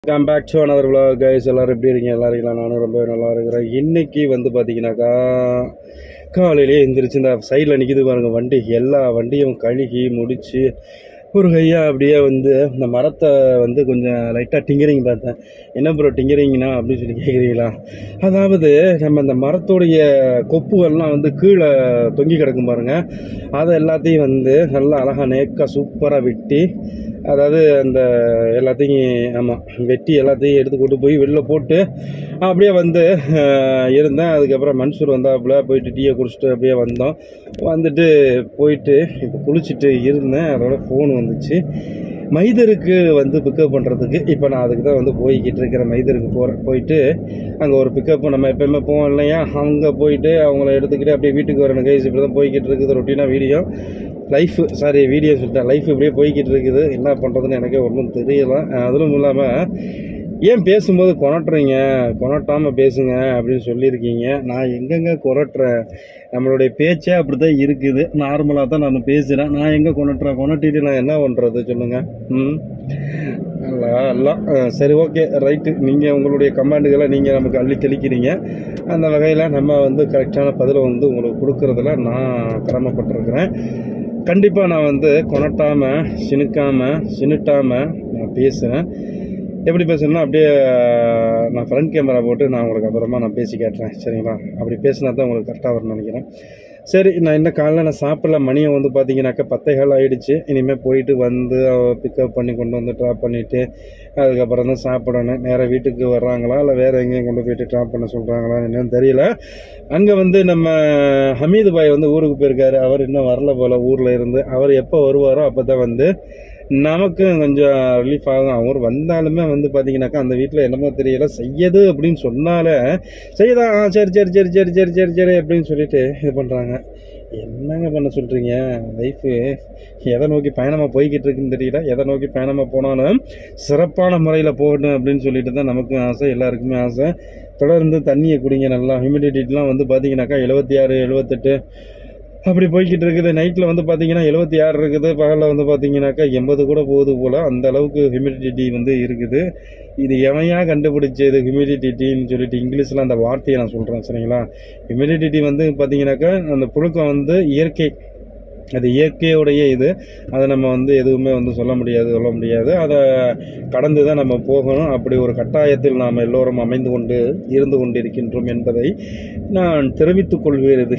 Come back to another vlog guys எல்லாரும் எப்படி இருக்கீங்க எல்லாரும் இருக்கீங்களா? நானும் ரொம்ப நல்லா இருக்கிறேன் இன்னைக்கு வந்து பார்த்தீங்கன்னாக்கா காலையிலேயே எந்திரிச்சு இந்த சைடில் நிற்கிது பாருங்க வண்டி எல்லா வண்டியும் கழுகி முடிச்சு ஒரு கையா அப்படியே வந்து இந்த மரத்தை வந்து கொஞ்சம் லைட்டாக டிங்கரிங் பார்த்தேன் என்ன ப்ரோ டிங்கரிங்னா அப்படின்னு சொல்லி கேட்குறீங்களா அதாவது நம்ம இந்த மரத்துடைய கொப்புகள்லாம் வந்து கீழே தொங்கி கிடக்கும் பாருங்க அதை எல்லாத்தையும் வந்து நல்லா அழகாக நேக்காக சூப்பராக வெட்டி அதாவது அந்த எல்லாத்தையும் ஆமாம் வெட்டி எல்லாத்தையும் எடுத்து கொண்டு போய் வெளில போட்டு அப்படியே வந்து அஹ், இருந்தேன் அதுக்கப்புறம் மன்சூர் வந்தாப்புல போயிட்டு டீயை குடிச்சிட்டு அப்படியே வந்தோம் வந்துட்டு போயிட்டு இப்போ குளிச்சுட்டு இருந்தேன் அதோட ஃபோன் வந்துச்சு மைதருக்கு வந்து பிக்கப் பண்ணுறதுக்கு இப்போ நான் அதுக்கு தான் வந்து போய்கிட்டு இருக்கிறேன் மைதருக்கு போகிறேன் போயிட்டு அங்கே ஒரு பிக்கப் நம்ம எப்பயுமே போவோம் இல்லையா அங்கே போயிட்டு அவங்கள எடுத்துக்கிட்டு அப்படியே வீட்டுக்கு வரணும் கைஸ் இப்படி தான் போய்கிட்டு இருக்குது ரொட்டீனாக வீடியோ லைஃப் சாரி வீடியோ சொல்லிட்டேன் லைஃப் இப்படியே போய்கிட்டு இருக்குது என்ன பண்ணுறதுன்னு எனக்கே ஒன்றும் தெரியல அஹ் அதுவும் இல்லாமல் ஏன் பேசும்போது கொணட்டுறீங்க கொணட்டாமல் பேசுங்க அப்படின்னு சொல்லியிருக்கீங்க நான் எங்கெங்க கொரட்டுறேன் நம்மளுடைய பேச்சே அப்படி தான் இருக்குது நார்மலாக தான் நான் பேசுகிறேன் நான் எங்கே கொணட்டுறேன் கொணட்டிட்டு நான் என்ன பண்ணுறது சொல்லுங்கள் ம் அல்ல அல்ல அஹ் சரி ஓகே ரைட்டு நீங்கள் உங்களுடைய கமாண்டுகளை நீங்கள் நமக்கு அள்ளி தெளிக்கிறீங்க அந்த வகையில் நம்ம வந்து கரெக்டான பதிலை வந்து உங்களுக்கு கொடுக்கறதுல நான் கடமைப்பட்டிருக்கிறேன் கண்டிப்பாக நான் வந்து கொணட்டாமல் சினுக்காமல் சினுட்டாமல் நான் பேசுகிறேன் எப்படி பேசணும்னா அப்படியே அஹ், நான் ஃப்ரண்ட் கேமரா போட்டு நான் உங்களுக்கு அப்புறமா நான் பேசி காட்டுறேன் சரிங்களா அப்படி பேசினா தான் உங்களுக்கு கரெக்டாக வரும்னு நினைக்கிறேன் சரி நான் இன்னும் காலைல நான் சாப்பிடல மணியை வந்து பார்த்தீங்கன்னாக்கா பத்தே கால் ஆயிடுச்சு இனிமேல் போயிட்டு வந்து பிக்கப் பண்ணி கொண்டு வந்து ட்ராப் பண்ணிவிட்டு அதுக்கப்புறம் தான் சாப்பிடணும் நேராக வீட்டுக்கு வர்றாங்களா இல்லை வேறு எங்கேயும் கொண்டு போயிட்டு ட்ராப் பண்ண சொல்கிறாங்களா என்னன்னு தெரியல அங்கே வந்து நம்ம ஹமீது பாய் வந்து ஊருக்கு போயிருக்காரு அவர் இன்னும் வரல போல் ஊரில் இருந்து அவர் எப்போ வருவாரோ அப்போ தான் வந்து நமக்கும் கொஞ்சம் ரிலீஃப் ஆகும் அவர் வந்தாலுமே வந்து பார்த்தீங்கன்னாக்கா அந்த வீட்டில் என்னமோ தெரியல செய்யது அப்படின்னு சொன்னாலே செய்யதா ஆ சரி சரி சரி சரி சரி சரி சரி அப்படின்னு சொல்லிட்டு இது பண்ணுறாங்க என்னங்க பண்ண சொல்கிறீங்க லைஃபு எதை நோக்கி பயணமாக போய்கிட்டு இருக்குன்னு தெரியல எதை நோக்கி பயணமாக போனாலும் சிறப்பான முறையில் போகணும் அப்படின்னு சொல்லிட்டு தான் நமக்கும் ஆசை எல்லாருக்குமே ஆசை தொடர்ந்து தண்ணியை குடிங்க நல்லா ஹியூமிடிட்டிலாம் வந்து பார்த்தீங்கன்னாக்கா எழுபத்தி ஆறு எழுபத்தெட்டு அப்படி போய்கிட்டு இருக்குது நைட்டில் வந்து பார்த்தீங்கன்னா எழுபத்தி ஆறு இருக்குது பகலில் வந்து பார்த்தீங்கன்னாக்கா எண்பது கூட போகுது போல் அந்த அளவுக்கு ஹியூமிடிட்டி வந்து இருக்குது இது எவையா கண்டுபிடிச்சது ஹியூமிடிட்டின்னு சொல்லிட்டு இங்கிலீஷில் அந்த வார்த்தையை நான் சொல்கிறேன் சரிங்களா ஹியூமிடிட்டி வந்து பார்த்தீங்கன்னாக்கா அந்த புழுக்கம் வந்து இயற்கை அது இயற்கையுடைய இது அதை நம்ம வந்து எதுவுமே வந்து சொல்ல முடியாது சொல்ல முடியாது அதை கடந்து தான் நம்ம போகணும் அப்படி ஒரு கட்டாயத்தில் நாம் எல்லோரும் அமைந்து கொண்டு இருந்து கொண்டிருக்கின்றோம் என்பதை நான் தெரிவித்துக் கொள்கிறது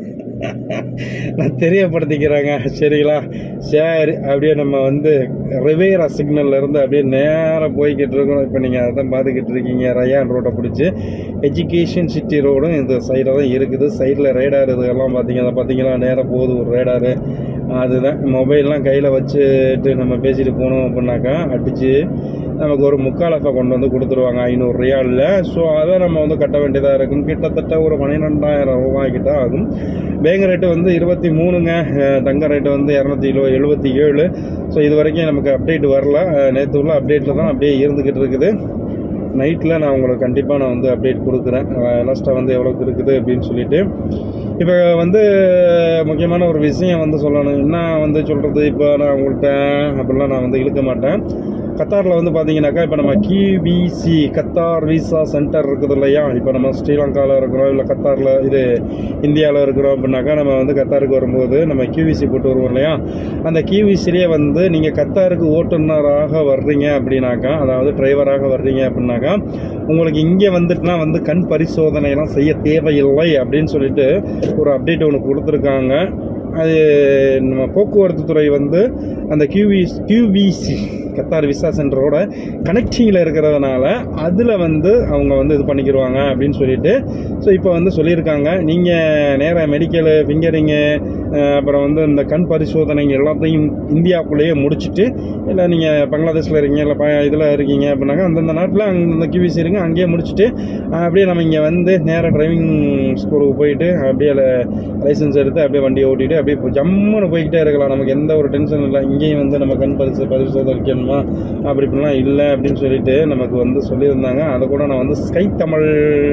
நான் தெரியப்படுத்திக்கிறேங்க சரிங்களா சரி அப்படியே நம்ம வந்து ரிவேரா சிக்னல்ல இருந்து அப்படியே நேராக போய்கிட்டு இருக்கோம் இப்போ நீங்கள் அதை தான் பார்த்துக்கிட்டு இருக்கீங்க ரயான் ரோட்டை பிடிச்சி எஜுகேஷன் சிட்டி ரோடும் இந்த சைடில் தான் இருக்குது சைடில் ரேடார் இதுக்கெல்லாம் பார்த்தீங்கன்னா பார்த்தீங்களா நேராக போகுது ஒரு ரேடாரு அதுதான் மொபைல்லாம் கையில் வச்சுட்டு நம்ம பேசிட்டு போனோம் அப்படின்னாக்கா அடித்து நமக்கு ஒரு முக்காலஃபை கொண்டு வந்து கொடுத்துருவாங்க ஐநூறு ரியாலில் ஸோ அதை நம்ம வந்து கட்ட வேண்டியதாக இருக்கும் கிட்டத்தட்ட ஒரு பன்னிரெண்டாயிரம் ரூபாய் கிட்ட ஆகும் பேங்க் ரேட்டு வந்து இருபத்தி மூணுங்க அஹ் தங்க ரேட்டு வந்து இரநூத்தி எழு எழுபத்தி ஏழு ஸோ இது வரைக்கும் நமக்கு அப்டேட் வரல நேற்று உள்ள அப்டேட்டில் தான் அப்படியே இருந்துக்கிட்டு இருக்குது நைட்டில் நான் உங்களுக்கு கண்டிப்பாக நான் வந்து அப்டேட் கொடுக்குறேன் லாஸ்ட்டாக வந்து எவ்வளோக்கு இருக்குது அப்படின்னு சொல்லிட்டு இப்போ வந்து முக்கியமான ஒரு விஷயம் வந்து சொல்லணும் என்ன வந்து சொல்கிறது இப்போ நான் உங்கள்கிட்ட அப்படிலாம் நான் வந்து இழுக்க மாட்டேன் கத்தாரில் வந்து பார்த்தீங்கன்னாக்கா இப்போ நம்ம கிவிசி கத்தார் விசா சென்டர் இருக்குது இல்லையா இப்போ நம்ம ஸ்ரீலங்காவில் இருக்கிறோம் இல்லை கத்தாரில் இது இந்தியாவில் இருக்கிறோம் அப்படின்னாக்கா நம்ம வந்து கத்தாருக்கு வரும்போது நம்ம கிவிசி போட்டு வருவோம் இல்லையா அந்த கிவிசிலேயே வந்து நீங்கள் கத்தாருக்கு ஓட்டுநராக வர்றீங்க அப்படின்னாக்கா அதாவது டிரைவராக வர்றீங்க அப்படின்னாக்கா உங்களுக்கு இங்கே வந்துட்டுனா வந்து கண் பரிசோதனையெல்லாம் செய்ய தேவையில்லை அப்படின்னு சொல்லிட்டு ஒரு அப்டேட் ஒன்று கொடுத்துருக்காங்க அது நம்ம போக்குவரத்து துறை வந்து அந்த கியூவி கியூவிசி கத்தார் விசா சென்டரோட கனெக்டிங்கில் இருக்கிறதுனால அதில் வந்து அவங்க வந்து இது பண்ணிக்கிடுவாங்க அப்படின்னு சொல்லிட்டு ஸோ இப்போ வந்து சொல்லியிருக்காங்க நீங்கள் நேராக மெடிக்கலு ஃபிங்கரிங்கு அப்புறம் வந்து இந்த கண் பரிசோதனை எல்லாத்தையும் இந்தியாவுக்குள்ளேயே முடிச்சுட்டு இல்லை நீங்கள் பங்களாதேஷில் இருக்கீங்க இல்லை ப இதில் இருக்கீங்க அப்படின்னாக்கா அந்தந்த நாட்டில் அந்தந்த கியூவிசி இருங்க அங்கேயே முடிச்சுட்டு அஹ், அப்படியே நம்ம இங்கே வந்து நேராக டிரைவிங் ஸ்கூலுக்கு போயிட்டு அப்படியே லைசன்ஸ் எடுத்து அப்படியே வண்டியை ஓட்டிட்டு அப்படியே இப்போ ஜம்முன்னு போய்கிட்டே இருக்கலாம் நமக்கு எந்த ஒரு டென்ஷன் இல்லை இங்கேயும் வந்து நம்ம கண் பரிசு பரிசோதனை வைக்கணுமா அப்படி இப்படிலாம் இல்லை அப்படின்னு சொல்லிட்டு நமக்கு வந்து சொல்லியிருந்தாங்க அதை கூட நான் வந்து ஸ்கை தமிழ்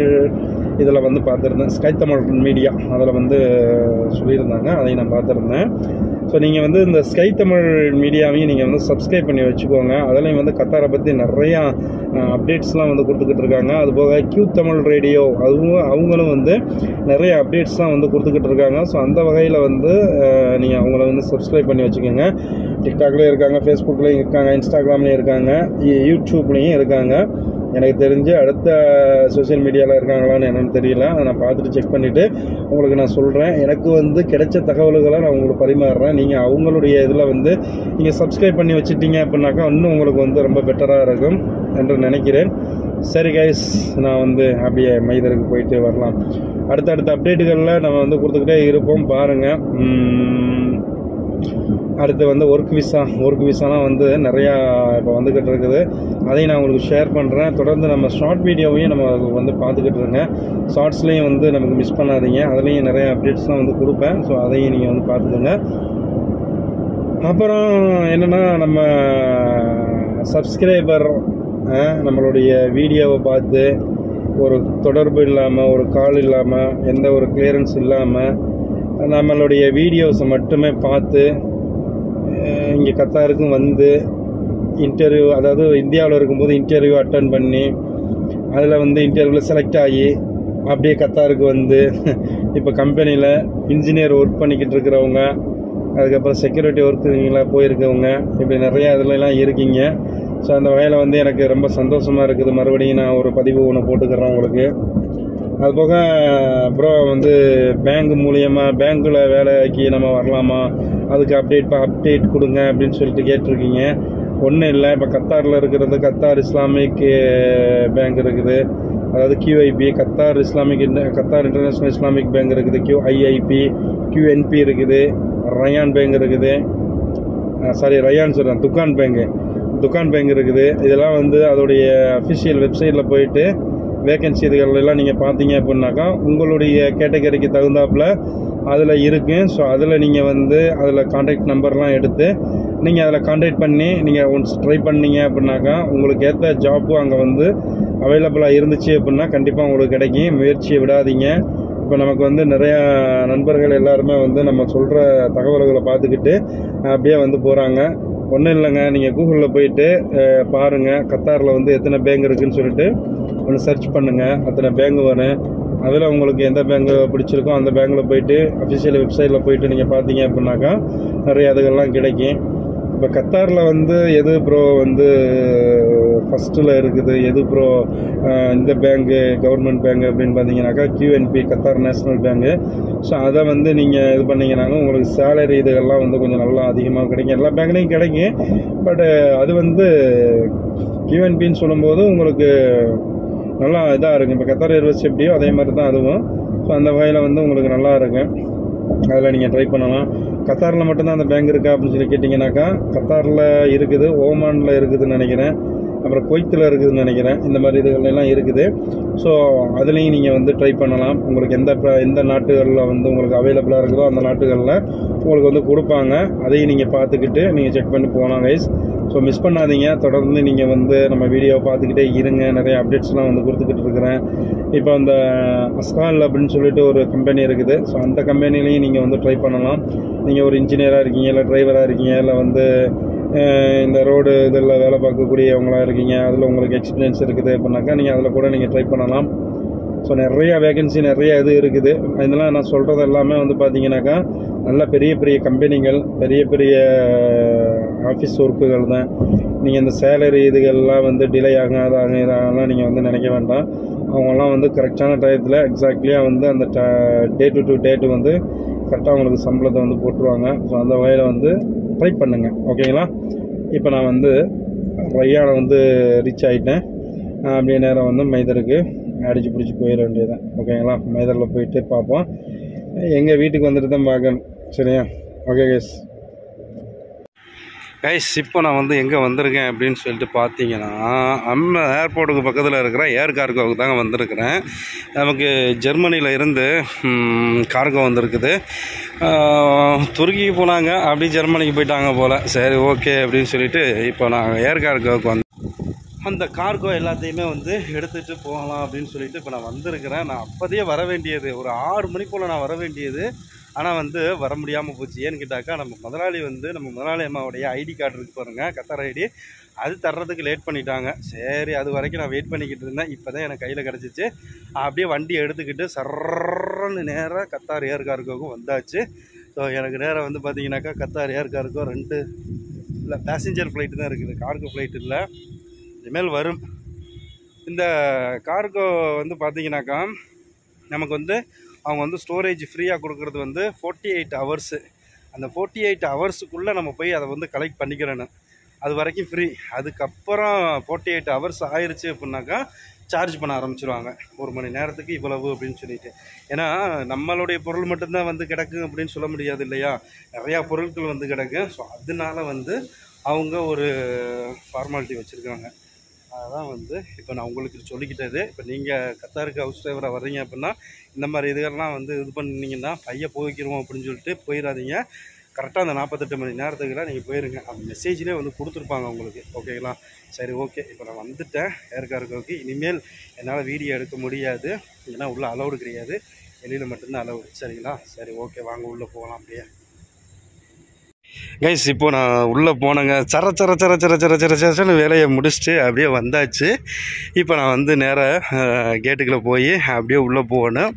இதில் வந்து பார்த்துருந்தேன் ஸ்கை தமிழ் மீடியா அதில் வந்து சொல்லியிருந்தாங்க அதை நான் பார்த்துருந்தேன் ஸோ நீங்கள் வந்து இந்த ஸ்கை தமிழ் மீடியாவையும் நீங்கள் வந்து சப்ஸ்கிரைப் பண்ணி வச்சுக்கோங்க அதுலேயும் வந்து கத்தாரை பற்றி நிறையா அப்டேட்ஸ்லாம் வந்து கொடுத்துக்கிட்டு இருக்காங்க அது போக கியூ தமிழ் ரேடியோ அதுவும் அவங்களும் வந்து நிறைய அப்டேட்ஸ்லாம் வந்து கொடுத்துக்கிட்டு இருக்காங்க ஸோ அந்த வகையில் வந்து நீங்கள் அவங்கள வந்து சப்ஸ்கிரைப் பண்ணி வச்சுக்கோங்க டிக்டாக்லேயும் இருக்காங்க ஃபேஸ்புக்லேயும் இருக்காங்க இன்ஸ்டாகிராம்லேயும் இருக்காங்க யூ- யூடியூப்லேயும் இருக்காங்க எனக்கு தெரிஞ்சு அடுத்த சோஷியல் மீடியாவில் இருக்காங்களான்னு என்னன்னு தெரியல அதை நான் பார்த்துட்டு செக் பண்ணிவிட்டு உங்களுக்கு நான் சொல்கிறேன் எனக்கு வந்து கிடைச்ச தகவல்களை நான் உங்களுக்கு பரிமாறுறேன் நீங்கள் அவங்களுடைய இதில் வந்து நீங்கள் சப்ஸ்கிரைப் பண்ணி வச்சுட்டீங்க அப்படின்னாக்கா இன்னும் உங்களுக்கு வந்து ரொம்ப பெட்டராக இருக்கும் என்று நினைக்கிறேன் சரி கைஸ் நான் வந்து அப்படியே மைதருக்கு போயிட்டு வரலாம் அடுத்தடுத்த அப்டேட்டுகளில் நம்ம வந்து கொடுத்துக்கிட்டே இருப்போம் பாருங்கள் அடுத்து வந்து ஒர்க் விசா ஒர்க் விசாலாம் வந்து நிறையா இப்போ வந்துக்கிட்டு இருக்குது அதையும் நான் உங்களுக்கு ஷேர் பண்ணுறேன் தொடர்ந்து நம்ம ஷார்ட் வீடியோவையும் நம்ம வந்து பார்த்துக்கிட்டு இருங்க ஷார்ட்ஸ்லேயும் வந்து நமக்கு மிஸ் பண்ணாதீங்க அதுலேயும் நிறைய அப்டேட்ஸ்லாம் வந்து கொடுப்பேன் ஸோ அதையும் நீங்கள் வந்து பார்த்துக்கோங்க அப்புறம் என்னென்னா நம்ம சப்ஸ்கிரைபர் நம்மளுடைய வீடியோவை பார்த்து ஒரு தொடர்பு இல்லாமல் ஒரு கால் இல்லாமல் எந்த ஒரு கிளியரன்ஸ் இல்லாமல் நம்மளுடைய வீடியோஸை மட்டுமே பார்த்து இங்கே கத்தாருக்கும் வந்து இன்டர்வியூ அதாவது இந்தியாவில் இருக்கும்போது இன்டர்வியூ அட்டன் பண்ணி அதில் வந்து இன்டர்வியூவில் செலக்ட் ஆகி அப்படியே கத்தாருக்கு வந்து இப்போ கம்பெனியில் இன்ஜினியர் ஒர்க் பண்ணிக்கிட்டு இருக்கிறவங்க அதுக்கப்புறம் செக்யூரிட்டி ஒர்க்குங்களா போயிருக்கவங்க இப்படி நிறையா இதுலலாம் இருக்கீங்க ஸோ அந்த வகையில் வந்து எனக்கு ரொம்ப சந்தோஷமாக இருக்குது மறுபடியும் நான் ஒரு பதிவு ஒன்று போட்டுக்கிறேன் உங்களுக்கு அது போக ப்ரோ வந்து பேங்க் மூலியமாக பேங்க்கில் வேலைக்கு நம்ம வரலாமா அதுக்கு அப்டேட் அப்டேட் கொடுங்க அப்படின்னு சொல்லிட்டு கேட்டிருக்கீங்க ஒன்றும் இல்லை இப்போ கத்தாரில் இருக்கிறது கத்தார் இஸ்லாமிக் பேங்க் இருக்குது அதாவது QIB கத்தார் இஸ்லாமிக் இன்ட- கத்தார் இன்டர்நேஷ்னல் இஸ்லாமிக் பேங்க் இருக்குது QIIP QNP இருக்குது ரயான் பேங்க் இருக்குது சாரி ரயான் சொல்கிறேன் துக்கான் பேங்கு துக்கான் பேங்க் இருக்குது இதெல்லாம் வந்து அதோடைய அஃபிஷியல் வெப்சைட்டில் போயிட்டு வேகன்சி இதுகள் எல்லாம் நீங்கள் பார்த்தீங்க அப்படின்னாக்கா உங்களுடைய கேட்டகரிக்கு தகுந்தாப்புல அதில் இருக்கு ஸோ அதில் நீங்கள் வந்து அதில் கான்டாக்ட் நம்பர்லாம் எடுத்து நீங்கள் அதில் கான்டாக்ட் பண்ணி நீங்கள் ஒன்ஸ் ட்ரை பண்ணீங்க அப்படின்னாக்கா உங்களுக்கு ஏற்ற ஜாப்பு அங்கே வந்து அவைலபிளாக இருந்துச்சு அப்படின்னா கண்டிப்பாக உங்களுக்கு கிடைக்கும் முயற்சியை விடாதீங்க இப்போ நமக்கு வந்து நிறையா நண்பர்கள் எல்லாருமே வந்து நம்ம சொல்கிற தகவல்களை பார்த்துக்கிட்டு அப்படியே வந்து போகிறாங்க ஒன்றும் இல்லைங்க நீங்கள் கூகுளில் போயிட்டு அஹ், பாருங்க கத்தாரில் வந்து எத்தனை பேங்க் இருக்குன்னு சொல்லிட்டு ஒன்று சர்ச் பண்ணுங்கள் அத்தனை பேங்க் வரும் அதில் உங்களுக்கு எந்த பேங்க் பிடிச்சிருக்கோ அந்த பேங்க்கில் போயிட்டு அஃபிஷியல் வெப்சைட்டில் போயிட்டு நீங்கள் பார்த்தீங்க அப்படின்னாக்கா நிறைய அதுகள்லாம் கிடைக்கும் இப்போ கத்தாரில் வந்து எது ப்ரோ வந்து ஃபஸ்ட்டில் இருக்குது எது ப்ரோ இந்த பேங்க்கு கவர்மெண்ட் பேங்க் அப்படின்னு பார்த்தீங்கன்னாக்கா கியூஎன்பி கத்தார் நேஷனல் பேங்க்கு ஸோ அதை வந்து நீங்கள் இது பண்ணீங்கன்னாங்க உங்களுக்கு சேலரி இதுகள்லாம் வந்து கொஞ்சம் நல்லா அதிகமாக கிடைக்கும் எல்லா பேங்க்லேயும் கிடைக்கும் பட் அது வந்து கியூஎன்பின்னு சொல்லும்போது உங்களுக்கு நல்லா இதாக இருக்கும் இப்போ கத்தார் ஏர்வேஸ் எப்படியோ அதே மாதிரி தான் அதுவும் ஸோ அந்த வகையில் வந்து உங்களுக்கு நல்லா இருக்கும் அதில் நீங்கள் ட்ரை பண்ணலாம் கத்தாரில் மட்டும்தான் அந்த பேங்க் இருக்கா அப்படின்னு சொல்லி கேட்டிங்கனாக்கா கத்தாரில் இருக்குது ஓமானில் இருக்குதுன்னு நினைக்கிறேன் அப்புறம் குவைத்தில் இருக்குதுன்னு நினைக்கிறேன் இந்த மாதிரி இதுகள் எல்லாம் இருக்குது ஸோ அதுலேயும் நீங்கள் வந்து ட்ரை பண்ணலாம் உங்களுக்கு எந்த ப- எந்த நாட்டுகளில் வந்து உங்களுக்கு அவைலபிளாக இருக்குதோ அந்த நாட்டுகளில் உங்களுக்கு வந்து கொடுப்பாங்க அதையும் நீங்கள் பார்த்துக்கிட்டு நீங்கள் செக் பண்ணி போகலாம் கைஸ் ஸோ மிஸ் பண்ணாதீங்க தொடர்ந்து நீங்கள் வந்து நம்ம வீடியோவை பார்த்துக்கிட்டே இருங்க நிறைய அப்டேட்ஸ்லாம் வந்து கொடுத்துக்கிட்டு இருக்கிறேன் இப்போ அந்த அஸ்கால் அப்படின்னு சொல்லிட்டு ஒரு கம்பெனி இருக்குது ஸோ அந்த கம்பெனிலையும் நீங்கள் வந்து ட்ரை பண்ணலாம் நீங்கள் ஒரு இன்ஜினியராக இருக்கீங்க இல்லை டிரைவராக இருக்கீங்க இல்லை வந்து அஹ், இந்த ரோடு இதில் வேலை பார்க்கக்கூடியவங்களா இருக்கீங்க அதில் உங்களுக்கு எக்ஸ்பீரியன்ஸ் இருக்குது அப்படின்னாக்கா நீங்கள் அதில் கூட நீங்கள் ட்ரை பண்ணலாம் ஸோ நிறைய வேகன்சி நிறைய இது இருக்குது இதெல்லாம் நான் சொல்கிறது எல்லாமே வந்து பார்த்தீங்கன்னாக்கா நல்ல பெரிய பெரிய கம்பெனிகள் பெரிய பெரிய ஆஃபீஸ் ஒர்க்குகள் தான் நீங்கள் இந்த சேலரி இதுகள்லாம் வந்து டிலே ஆகும் அதாகும் இதெல்லாம் நீங்கள் வந்து நினைக்க வேண்டாம் அவங்கெல்லாம் வந்து கரெக்டான டயத்தில் எக்ஸாக்ட்லியாக வந்து அந்த டே டு டு டேட்டு வந்து கரெக்டாக உங்களுக்கு சம்பளத்தை வந்து போட்டுருவாங்க ஸோ அந்த வகையில் வந்து ட்ரை பண்ணுங்கள் ஓகேங்களா இப்போ நான் வந்து ரையானை வந்து ரீச் ஆகிட்டேன் அப்படியே நேரம் வந்து மைதருக்கு அடிச்சு பிடிச்சி போயிட வேண்டியதுதான் ஓகேங்களா மைதரில் போயிட்டு பார்ப்போம் எங்கள் வீட்டுக்கு வந்துட்டு தான் பார்க்கணும் சரியா ஓகே கேஸ் கைஸ் இப்போ நான் வந்து எங்கே வந்திருக்கேன் அப்படின்னு சொல்லிட்டு பார்த்தீங்கன்னா நம்ம ஏர்போர்ட்டுக்கு பக்கத்தில் இருக்கிற ஏர் கார்கோவுக்கு தாங்க வந்திருக்கிறேன் நமக்கு ஜெர்மனியில் இருந்து கார்கோ வந்திருக்குது ஆஹ், துருக்கிக்கு போனாங்க அப்படி ஜெர்மனிக்கு போயிட்டாங்க போல் சரி ஓகே அப்படின்னு சொல்லிட்டு இப்போ நான் ஏர் கார்கோவுக்கு வந்து அந்த கார்கோ எல்லாத்தையுமே வந்து எடுத்துகிட்டு போகலாம் அப்படின்னு சொல்லிட்டு இப்போ நான் வந்திருக்கிறேன் நான் அப்போதையே வர வேண்டியது ஒரு ஆறு மணி போல் நான் வர வேண்டியது ஆனால் வந்து வர முடியாமல் போச்சு ஏன்னு கேட்டாக்கா நம்ம முதலாளி வந்து நம்ம முதலாளி அம்மாவுடைய ஐடி கார்டு இருக்கு பாருங்கள் கத்தார் ஐடி அது தர்றதுக்கு லேட் பண்ணிட்டாங்க சரி அது வரைக்கும் நான் வெயிட் பண்ணிக்கிட்டு இருந்தேன் இப்போ தான் எனக்கு கையில் கிடச்சிச்சு அப்படியே வண்டி எடுத்துக்கிட்டு சர்றன்னு நேராக கத்தார் ஏர்காருக்கும் வந்தாச்சு ஸோ எனக்கு நேராக வந்து பார்த்தீங்கன்னாக்கா கத்தார் ஏர்காருக்கும் ரெண்டு இல்லை பேசஞ்சர் ஃப்ளைட்டு தான் இருக்குது கார்கோ ஃப்ளைட் இல்லை இனிமேல் வரும் இந்த கார்கோ வந்து பார்த்தீங்கன்னாக்கா நமக்கு வந்து அவங்க வந்து ஸ்டோரேஜ் ஃப்ரீயாக கொடுக்குறது வந்து ஃபோர்ட்டி எயிட் ஹவர்ஸு அந்த ஃபோர்ட்டி எயிட் ஹவர்ஸுக்குள்ளே நம்ம போய் அதை வந்து கலெக்ட் பண்ணிக்கிறேன்னு அது வரைக்கும் ஃப்ரீ அதுக்கப்புறம் ஃபோர்ட்டி எயிட் ஹவர்ஸ் ஆயிடுச்சு அப்படின்னாக்கா சார்ஜ் பண்ண ஆரம்பிச்சிருவாங்க ஒரு மணி நேரத்துக்கு இவ்வளவு அப்படின்னு சொல்லிட்டு ஏன்னா நம்மளுடைய பொருள் மட்டும்தான் வந்து கிடக்கு அப்படின்னு சொல்ல முடியாது இல்லையா நிறையா பொருட்கள் வந்து கிடக்கு ஸோ அதனால வந்து அவங்க ஒரு ஃபார்மாலிட்டி வச்சுருக்காங்க அதான் வந்து இப்போ நான் உங்களுக்கு சொல்லிக்கிட்டது இப்போ நீங்கள் கத்தாருக்கு ஹவுஸ் டிரைவராக வர்றீங்க அப்படின்னா இந்த மாதிரி இதுகள்லாம் வந்து இது பண்ணீங்கன்னா பைய போய்க்கிறோம் அப்படின்னு சொல்லிட்டு போயிடாதீங்க கரெக்டாக அந்த நாற்பத்தெட்டு மணி நேரத்துக்குலாம் நீங்கள் போயிருங்க அந்த மெசேஜ்லேயே வந்து கொடுத்துருப்பாங்க உங்களுக்கு ஓகேங்களா சரி ஓகே இப்போ நான் வந்துட்டேன் ஏற்காருக்கோக்கு இனிமேல் என்னால் வீடியோ எடுக்க முடியாது ஏன்னா உள்ளே அலௌடு கிடையாது வெளியில் மட்டும்தான் அலௌடு சரிங்களா சரி ஓகே வாங்க உள்ளே போகலாம் அப்படியே கைஸ் இப்போ நான் உள்ளே போனேங்க சர சர சர சர சர சர சரன்னு வேலையை முடிச்சுட்டு அப்படியே வந்தாச்சு இப்போ நான் வந்து நேராக கேட்டுக்குள்ளே போய் அப்படியே உள்ளே போகணும்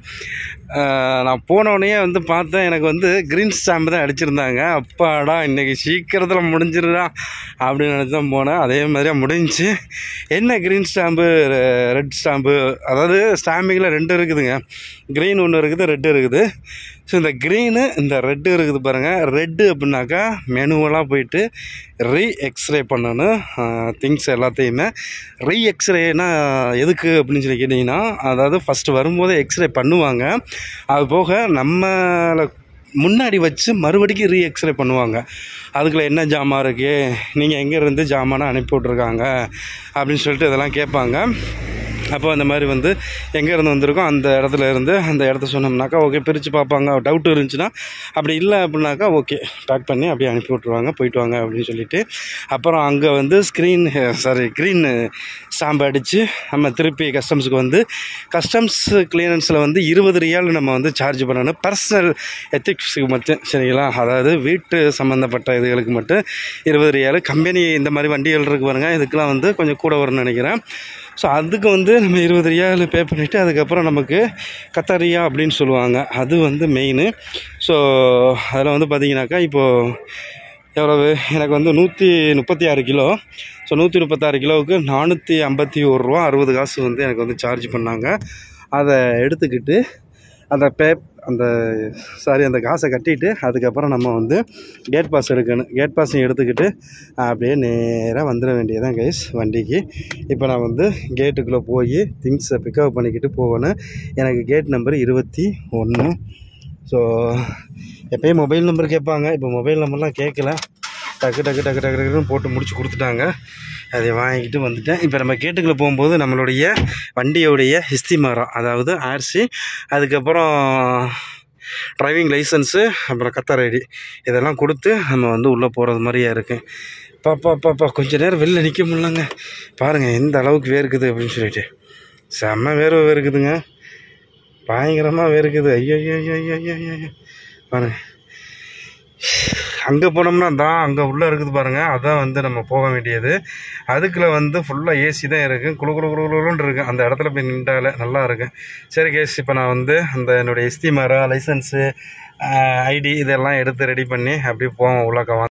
அஹ், நான் போனோடனே வந்து பார்த்தேன் எனக்கு வந்து க்ரீன் ஸ்டாம்பு தான் அடிச்சிருந்தாங்க அப்பாடா இன்றைக்கி சீக்கிரத்தில் முடிஞ்சிருடா அப்படின்னு நினச்சி தான் போனேன் அதே மாதிரியே முடிஞ்சுச்சு என்ன க்ரீன் ஸ்டாம்பு ரெட் ஸ்டாம்பு அதாவது ஸ்டாம்பிங்கில் ரெண்டு இருக்குதுங்க க்ரீன் ஒன்று இருக்குது ரெட்டு இருக்குது ஸோ இந்த க்ரீனு இந்த ரெட்டு இருக்குது பாருங்கள் ரெட்டு அப்படின்னாக்கா மெனுவலாக போயிட்டு ரீ எக்ஸ்ரே பண்ணணும் திங்ஸ் எல்லாத்தையுமே ரீ எக்ஸ்ரேனா எதுக்கு அப்படின்னு சொல்லி கேட்டிங்கன்னா அதாவது ஃபஸ்ட்டு வரும்போது எக்ஸ்ரே பண்ணுவாங்க அது போக நம்மளை முன்னாடி வச்சு மறுபடிக்கும் ரீ எக்ஸ்ரே பண்ணுவாங்க அதுக்குள்ள என்ன ஜாமான் இருக்குது நீங்கள் எங்கேருந்து ஜாமானை அனுப்பி விட்ருக்காங்க அப்படின்னு சொல்லிட்டு இதெல்லாம் கேட்பாங்க அப்போ அந்த மாதிரி வந்து எங்கேருந்து வந்திருக்கோம் அந்த இடத்துல இருந்து அந்த இடத்த சொன்னோம்னாக்கா ஓகே பிரித்து பார்ப்பாங்க டவுட் இருந்துச்சுன்னா அப்படி இல்லை அப்படின்னாக்கா ஓகே பேக் பண்ணி அப்படியே அனுப்பி விட்ருவாங்க போயிட்டு வாங்க அப்படின்னு சொல்லிட்டு அப்புறம் அங்கே வந்து ஸ்க்ரீன் சாரி க்ரீன் ஸ்டாம்பு அடித்து நம்ம திருப்பி கஸ்டம்ஸுக்கு வந்து கஸ்டம்ஸ் கிளியரன்ஸில் வந்து இருபது ரியால் நம்ம வந்து சார்ஜ் பண்ணணும் பர்சனல் எத்திக்ஸுக்கு மட்டும் சரிங்களா அதாவது வீட்டு சம்மந்தப்பட்ட இதுகளுக்கு மட்டும் இருபது ரியால் கம்பெனி இந்த மாதிரி வண்டிகள் இருக்கு பாருங்க இதுக்கெலாம் வந்து கொஞ்சம் கூட வரும்னு நினைக்கிறேன் ஸோ அதுக்கு வந்து நம்ம இருபது ரியால் பே பண்ணிவிட்டு அதுக்கப்புறம் நமக்கு கத்தாரியா அப்படின்னு சொல்லுவாங்க அது வந்து மெயின் ஸோ அதில் வந்து பார்த்தீங்கன்னாக்கா இப்போது எவ்வளவு எனக்கு வந்து நூற்றி முப்பத்தி ஆறு கிலோ ஸோ நூற்றி முப்பத்தாறு கிலோவுக்கு நானூற்றி ஐம்பத்தி ஒரு ரூபா அறுபது காசு வந்து எனக்கு வந்து சார்ஜ் பண்ணாங்க அதை எடுத்துக்கிட்டு அந்த பே அந்த சாரி அந்த காசை கட்டிட்டு அதுக்கப்புறம் நம்ம வந்து கேட் பாஸ் எடுக்கணும் கேட் பாஸையும் எடுத்துக்கிட்டு அப்படியே நேராக வந்துட வேண்டியதான் கைஸ் வண்டிக்கு இப்போ நான் வந்து கேட்டுக்குள்ளே போய் திங்ஸை பிக்கப் பண்ணிக்கிட்டு போகணும் எனக்கு கேட் நம்பர் இருபத்தி ஒன்று ஸோ எப்பயும் மொபைல் நம்பர் கேட்பாங்க இப்போ மொபைல் நம்பர்லாம் கேட்கல டக்கு டக்கு டக்கு டக்கு டக்குன்னு போட்டு முடிச்சு கொடுத்துட்டாங்க அதை வாங்கிக்கிட்டு வந்துட்டேன் இப்போ நம்ம கேட்டுக்குள்ளே போகும்போது நம்மளுடைய வண்டியோடைய ஹிஸ்திமாரம் அதாவது ஆர்சி அதுக்கப்புறம் டிரைவிங் லைசன்ஸு அப்புறம் கத்தார் ஐடி இதெல்லாம் கொடுத்து நம்ம வந்து உள்ளே போகிறது மாதிரியே இருக்குது பாப்பா பாப்பா கொஞ்ச நேரம் வெளில நிற்க முடியலங்க பாருங்கள் எந்த அளவுக்கு வேர்க்குது அப்படின்னு சொல்லிட்டு செம்ம வேர்வை வேர்க்குதுங்க பயங்கரமாக வேர்க்குது ஐயோ ஐயோ ஐயோ ஐயோ ஐயோ ஐயோ பாருங்க அங்கே போனோம்னா தான் அங்கே உள்ளே இருக்குது பாருங்கள் அதான் வந்து நம்ம போக வேண்டியது அதுக்குள்ள வந்து ஃபுல்லாக ஏசி தான் இருக்குது குளு குளு குளு குளுன்னு இருக்குது அந்த இடத்துல போய் நின்றாலே நல்லா இருக்கு சரி கேஸ் இப்போ நான் வந்து அந்த என்னுடைய எஸ்தி மரம் லைசன்ஸு ஐடி இதெல்லாம் எடுத்து ரெடி பண்ணி அப்படியே போவோம் உள்ளக்க